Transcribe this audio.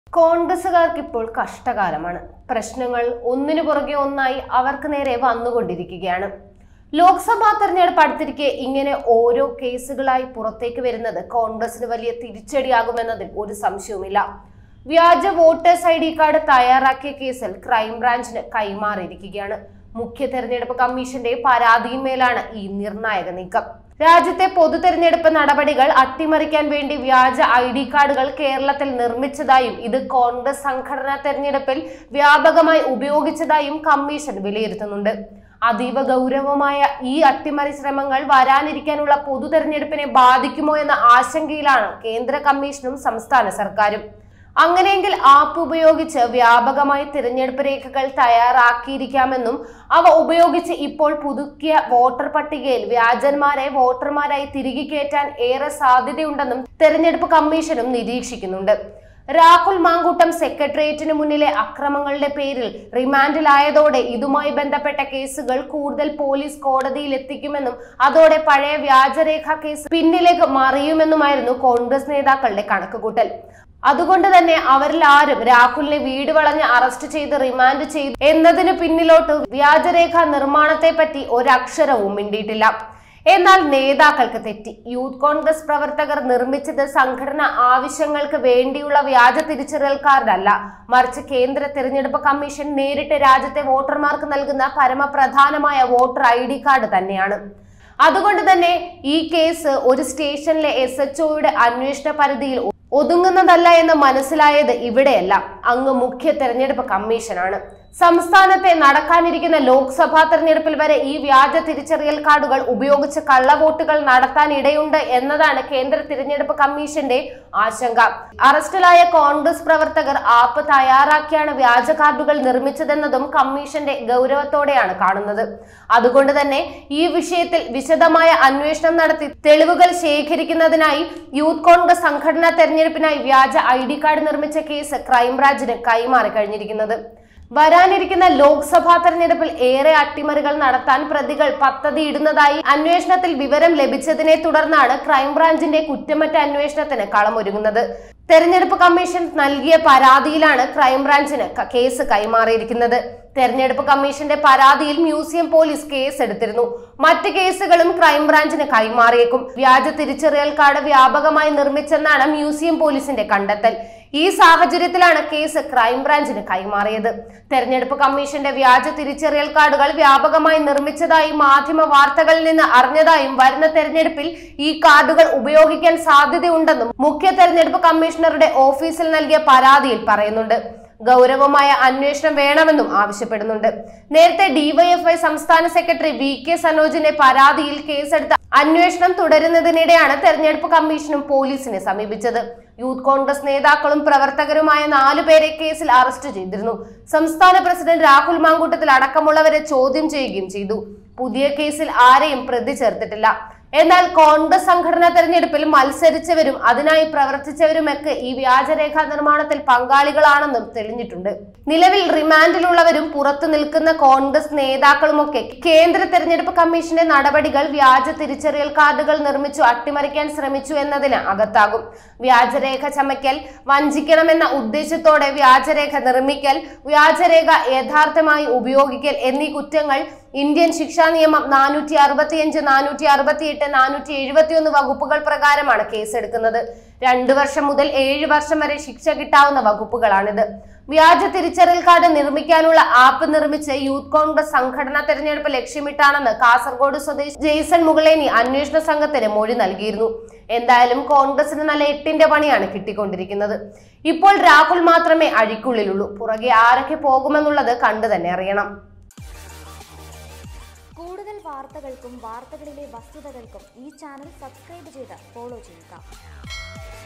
കോൺഗ്രസുകാർക്ക് ഇപ്പോൾ കഷ്ടകാലമാണ് പ്രശ്നങ്ങൾ ഒന്നിനു പുറകെ ഒന്നായി അവർക്ക് നേരെ വന്നുകൊണ്ടിരിക്കുകയാണ് ലോക്സഭാ തെരഞ്ഞെടുപ്പ് അടുത്തിരിക്കെ ഇങ്ങനെ ഓരോ കേസുകളായി പുറത്തേക്ക് വരുന്നത് കോൺഗ്രസിന് വലിയ തിരിച്ചടിയാകുമെന്നതിൽ ഒരു സംശയവുമില്ല വ്യാജ വോട്ടേഴ്സ് ഐ ഡി കാർഡ് തയ്യാറാക്കിയ കേസിൽ ക്രൈംബ്രാഞ്ചിന് കൈമാറിയിരിക്കുകയാണ് മുഖ്യ തെരഞ്ഞെടുപ്പ് കമ്മീഷന്റെ പരാതിയിന്മേലാണ് ഈ നിർണായക നീക്കം രാജ്യത്തെ പൊതു തെരഞ്ഞെടുപ്പ് നടപടികൾ അട്ടിമറിക്കാൻ വേണ്ടി വ്യാജ ഐ ഡി കാർഡുകൾ കേരളത്തിൽ നിർമ്മിച്ചതായും ഇത് കോൺഗ്രസ് സംഘടനാ തെരഞ്ഞെടുപ്പിൽ വ്യാപകമായി ഉപയോഗിച്ചതായും കമ്മീഷൻ വിലയിരുത്തുന്നുണ്ട് അതീവ ഗൗരവമായ ഈ അട്ടിമറി ശ്രമങ്ങൾ വരാനിരിക്കാനുള്ള പൊതു തെരഞ്ഞെടുപ്പിനെ ബാധിക്കുമോ എന്ന ആശങ്കയിലാണ് കേന്ദ്ര കമ്മീഷനും സംസ്ഥാന സർക്കാരും അങ്ങനെയെങ്കിൽ ആപ്പ് ഉപയോഗിച്ച് വ്യാപകമായി തിരഞ്ഞെടുപ്പ് രേഖകൾ തയ്യാറാക്കിയിരിക്കാമെന്നും അവ ഉപയോഗിച്ച് ഇപ്പോൾ പുതുക്കിയ വോട്ടർ പട്ടികയിൽ വ്യാജന്മാരെ വോട്ടർമാരായി തിരികെ കയറ്റാൻ ഏറെ സാധ്യതയുണ്ടെന്നും തെരഞ്ഞെടുപ്പ് കമ്മീഷനും നിരീക്ഷിക്കുന്നുണ്ട് രാഹുൽ മാങ്കൂട്ടം സെക്രട്ടേറിയറ്റിന് മുന്നിലെ അക്രമങ്ങളുടെ പേരിൽ റിമാൻഡിലായതോടെ ഇതുമായി ബന്ധപ്പെട്ട കേസുകൾ കൂടുതൽ പോലീസ് കോടതിയിൽ എത്തിക്കുമെന്നും അതോടെ പഴയ വ്യാജരേഖ കേസ് പിന്നിലേക്ക് മറിയുമെന്നുമായിരുന്നു കോൺഗ്രസ് നേതാക്കളുടെ കണക്കുകൂട്ടൽ അതുകൊണ്ട് തന്നെ അവരിൽ ആരും രാഹുലിനെ വീട് വളഞ്ഞ് അറസ്റ്റ് ചെയ്ത് റിമാൻഡ് ചെയ്തു എന്നതിന് പിന്നിലോട്ട് വ്യാജരേഖ നിർമ്മാണത്തെ പറ്റി ഒരക്ഷരവും മിണ്ടിയിട്ടില്ല എന്നാൽ നേതാക്കൾക്ക് തെറ്റി യൂത്ത് കോൺഗ്രസ് പ്രവർത്തകർ നിർമ്മിച്ചത് സംഘടന ആവശ്യങ്ങൾക്ക് വേണ്ടിയുള്ള വ്യാജ തിരിച്ചറിയൽ കാർഡല്ല മറിച്ച് കേന്ദ്ര തിരഞ്ഞെടുപ്പ് കമ്മീഷൻ നേരിട്ട് രാജ്യത്തെ വോട്ടർമാർക്ക് നൽകുന്ന പരമപ്രധാനമായ വോട്ടർ ഐ ഡി കാർഡ് തന്നെയാണ് അതുകൊണ്ട് തന്നെ ഈ കേസ് ഒരു സ്റ്റേഷനിലെ എസ് എച്ച് ഒയുടെ അന്വേഷണ പരിധിയിൽ ഒതുങ്ങുന്നതല്ല എന്ന് മനസ്സിലായത് ഇവിടെയല്ല അങ്ങ് മുഖ്യ തെരഞ്ഞെടുപ്പ് കമ്മീഷനാണ് സംസ്ഥാനത്തെ നടക്കാനിരിക്കുന്ന ലോക്സഭാ തെരഞ്ഞെടുപ്പിൽ വരെ ഈ വ്യാജ തിരിച്ചറിയൽ കാർഡുകൾ ഉപയോഗിച്ച് കള്ളവോട്ടുകൾ നടത്താൻ ഇടയുണ്ട് എന്നതാണ് കേന്ദ്ര തിരഞ്ഞെടുപ്പ് കമ്മീഷന്റെ ആശങ്ക അറസ്റ്റിലായ കോൺഗ്രസ് പ്രവർത്തകർ ആപ്പ് തയ്യാറാക്കിയാണ് വ്യാജ കാർഡുകൾ നിർമ്മിച്ചതെന്നതും കമ്മീഷന്റെ ഗൗരവത്തോടെയാണ് കാണുന്നത് അതുകൊണ്ട് തന്നെ ഈ വിഷയത്തിൽ വിശദമായ അന്വേഷണം നടത്തി തെളിവുകൾ ശേഖരിക്കുന്നതിനായി യൂത്ത് കോൺഗ്രസ് സംഘടനാ തെരഞ്ഞെടുപ്പിനായി വ്യാജ ഐ ഡി കാർഡ് നിർമ്മിച്ച കേസ് ക്രൈംബ്രാഞ്ചിന് കൈമാറി കഴിഞ്ഞിരിക്കുന്നത് വരാനിരിക്കുന്ന ലോക്സഭാ തെരഞ്ഞെടുപ്പിൽ ഏറെ അട്ടിമറികൾ നടത്താൻ പ്രതികൾ പദ്ധതിയിടുന്നതായി അന്വേഷണത്തിൽ വിവരം ലഭിച്ചതിനെ തുടർന്നാണ് ക്രൈംബ്രാഞ്ചിന്റെ കുറ്റമറ്റ അന്വേഷണത്തിന് കളമൊരുങ്ങുന്നത് തെരഞ്ഞെടുപ്പ് കമ്മീഷൻ നൽകിയ പരാതിയിലാണ് ക്രൈംബ്രാഞ്ചിന് ക- കേസ് കൈമാറിയിരിക്കുന്നത് തെരഞ്ഞെടുപ്പ് കമ്മീഷന്റെ പരാതിയിൽ മ്യൂസിയം പോലീസ് കേസ് എടുത്തിരുന്നു മറ്റ് കേസുകളും ക്രൈംബ്രാഞ്ചിന് കൈമാറിയേക്കും വ്യാജ തിരിച്ചറിയൽ കാർഡ് വ്യാപകമായി നിർമ്മിച്ചെന്നാണ് മ്യൂസിയം പോലീസിന്റെ കണ്ടെത്തൽ ഈ സാഹചര്യത്തിലാണ് കേസ് ക്രൈംബ്രാഞ്ചിന് കൈമാറിയത് തെരഞ്ഞെടുപ്പ് കമ്മീഷന്റെ വ്യാജ തിരിച്ചറിയൽ കാർഡുകൾ വ്യാപകമായി നിർമ്മിച്ചതായും മാധ്യമ വാർത്തകളിൽ നിന്ന് അറിഞ്ഞതായും വരുന്ന തെരഞ്ഞെടുപ്പിൽ ഈ കാർഡുകൾ ഉപയോഗിക്കാൻ സാധ്യതയുണ്ടെന്നും മുഖ്യ തെരഞ്ഞെടുപ്പ് കമ്മീഷണറുടെ ഓഫീസിൽ നൽകിയ പരാതിയിൽ പറയുന്നുണ്ട് ഗൗരവമായ അന്വേഷണം വേണമെന്നും ആവശ്യപ്പെടുന്നുണ്ട് നേരത്തെ ഡിവൈഎഫ്ഐ സംസ്ഥാന സെക്രട്ടറി വി കെ സനോജിന്റെ പരാതിയിൽ കേസെടുത്ത അന്വേഷണം തുടരുന്നതിനിടെയാണ് തെരഞ്ഞെടുപ്പ് കമ്മീഷനും പോലീസിനെ സമീപിച്ചത് യൂത്ത് കോൺഗ്രസ് നേതാക്കളും പ്രവർത്തകരുമായ നാലു പേരെ കേസിൽ അറസ്റ്റ് ചെയ്തിരുന്നു സംസ്ഥാന പ്രസിഡന്റ് രാഹുൽ മാങ്കൂട്ടത്തിൽ അടക്കമുള്ളവരെ ചോദ്യം ചെയ്യുകയും ചെയ്തു പുതിയ കേസിൽ ആരെയും പ്രതി ചേർത്തിട്ടില്ല എന്നാൽ കോൺഗ്രസ് സംഘടനാ തെരഞ്ഞെടുപ്പിൽ മത്സരിച്ചവരും അതിനായി പ്രവർത്തിച്ചവരുമൊക്കെ ഈ വ്യാജരേഖ നിർമ്മാണത്തിൽ പങ്കാളികളാണെന്നും തെളിഞ്ഞിട്ടുണ്ട് നിലവിൽ റിമാൻഡിലുള്ളവരും പുറത്തു നിൽക്കുന്ന കോൺഗ്രസ് നേതാക്കളുമൊക്കെ കേന്ദ്ര തെരഞ്ഞെടുപ്പ് കമ്മീഷന്റെ നടപടികൾ വ്യാജ തിരിച്ചറിയൽ കാർഡുകൾ നിർമ്മിച്ചു അട്ടിമറിക്കാൻ ശ്രമിച്ചു എന്നതിന് അകത്താകും വ്യാജരേഖ ചമയ്ക്കൽ വഞ്ചിക്കണമെന്ന ഉദ്ദേശത്തോടെ വ്യാജരേഖ നിർമ്മിക്കൽ വ്യാജരേഖ യഥാർത്ഥമായി ഉപയോഗിക്കൽ എന്നീ കുറ്റങ്ങൾ ഇന്ത്യൻ ശിക്ഷാ നിയമം നാനൂറ്റി അറുപത്തിയഞ്ച് നാനൂറ്റി അറുപത്തിയെട്ട് നാനൂറ്റി എഴുപത്തിയൊന്ന് വകുപ്പുകൾ പ്രകാരമാണ് കേസെടുക്കുന്നത് രണ്ടു വർഷം മുതൽ ഏഴ് വർഷം വരെ ശിക്ഷ കിട്ടാവുന്ന വകുപ്പുകളാണിത് വ്യാജ തിരിച്ചറിയൽ കാർഡ് നിർമ്മിക്കാനുള്ള ആപ്പ് നിർമ്മിച്ച് യൂത്ത് കോൺഗ്രസ് സംഘടനാ തെരഞ്ഞെടുപ്പ് ലക്ഷ്യമിട്ടാണെന്ന് കാസർഗോഡ് സ്വദേശി ജെയ്സൺ മുകളേനി അന്വേഷണ സംഘത്തിന് മൊഴി നൽകിയിരുന്നു എന്തായാലും കോൺഗ്രസിന് നല്ല എട്ടിന്റെ പണിയാണ് കിട്ടിക്കൊണ്ടിരിക്കുന്നത് ഇപ്പോൾ രാഹുൽ മാത്രമേ അഴിക്കുള്ളിലുള്ളൂ പുറകെ ആരൊക്കെ പോകുമെന്നുള്ളത് കണ്ടു തന്നെ അറിയണം കൂടുതൽ വാർത്തകൾക്കും വാർത്തകളിലെ വസ്തുതകൾക്കും ഈ ചാനൽ സബ്സ്ക്രൈബ് ചെയ്ത് ഫോളോ ചെയ്യുക